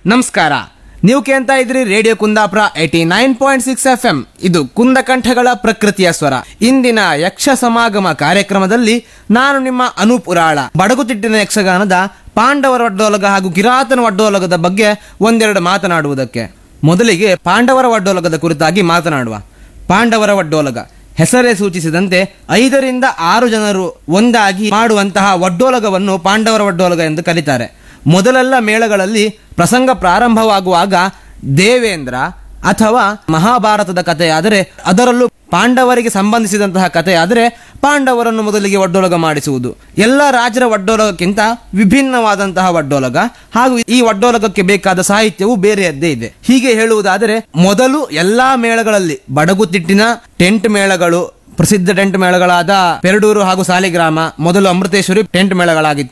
ನಮಸ್ಕಾರ ನೀವು ಕೇಳ್ತಾ ಇದ್ರಿ radio Kundapura eighty nine point six F M ಇದು ಕುಂದಕಂಠಗಳ ಪ್ರಕೃತಿಯ ಸ್ವರ ಇಂದಿನ ಯಕ್ಷ ಸಮಾಗಮ ಕಾರ್ಯಕ್ರಮದಲ್ಲಿ ನಾನು ನಿಮ್ಮ ಅನೂಪ್ ಉರಾಳ ಬಡಗುತಿಟ್ಟಿನ ಯಕ್ಷಗಾನದ ಪಾಂಡವರ ಒಡ್ಡೋಲಗ ಹಾಗೂ ಕಿರಾತನ ಒಡ್ಡೋಲಗದ ಬಗ್ಗೆ ಒಂದೆರಡು ಮಾತನಾಡುವುದಕ್ಕೆ ಮೊದಲಿಗೆ ಪಾಂಡವರ ಒಡ್ಡೋಲಗದ ಕುರಿತಾಗಿ ಮಾತನಾಡುವ ಪಾಂಡವರ ಒಡ್ಡೋಲಗ ಹೆಸರೇ ಸೂಚಿಸಿದಂತೆ ಐದರಿಂದ ಆರು ಜನರು ಒಂದಾಗಿ ಮಾಡುವಂತಹ ಒಡ್ಡೋಲಗವನ್ನು ಪಾಂಡವರ ಒಡ್ಡೋಲಗ ಎಂದು ಕರೀತಾರೆ ಮೊದಲೆಲ್ಲ ಮೇಳಗಳಲ್ಲಿ ಪ್ರಸಂಗ ಪ್ರಾರಂಭವಾಗುವಾಗ ದೇವೇಂದ್ರ ಅಥವಾ ಮಹಾಭಾರತದ ಕಥೆಯಾದರೆ ಅದರಲ್ಲೂ ಪಾಂಡವರಿಗೆ ಸಂಬಂಧಿಸಿದಂತಹ ಕಥೆಯಾದರೆ ಪಾಂಡವರನ್ನು ಮೊದಲಿಗೆ ಒಡ್ಡೋಲಗ ಮಾಡಿಸುವುದು ಎಲ್ಲ ರಾಜರ ಒಡ್ಡೋಲಗಕ್ಕಿಂತ ವಿಭಿನ್ನವಾದಂತಹ ಒಡ್ಡೋಲಗ ಹಾಗೂ ಈ ಒಡ್ಡೋಲಗಕ್ಕೆ ಬೇಕಾದ ಸಾಹಿತ್ಯವು ಬೇರೆಯದ್ದೇ ಇದೆ ಹೀಗೆ ಹೇಳುವುದಾದರೆ ಮೊದಲು ಎಲ್ಲಾ ಮೇಳಗಳಲ್ಲಿ ಬಡಗುತಿಟ್ಟಿನ ಟೆಂಟ್ ಮೇಳಗಳು ಪ್ರಸಿದ್ಧ ಟೆಂಟ್ ಮೇಳಗಳಾದ ಪೆರಡೂರು ಹಾಗೂ ಸಾಲಿಗ್ರಾಮ ಮೊದಲು ಅಮೃತೇಶ್ವರಿ ಟೆಂಟ್ ಮೇಳಗಳಾಗಿತ್ತು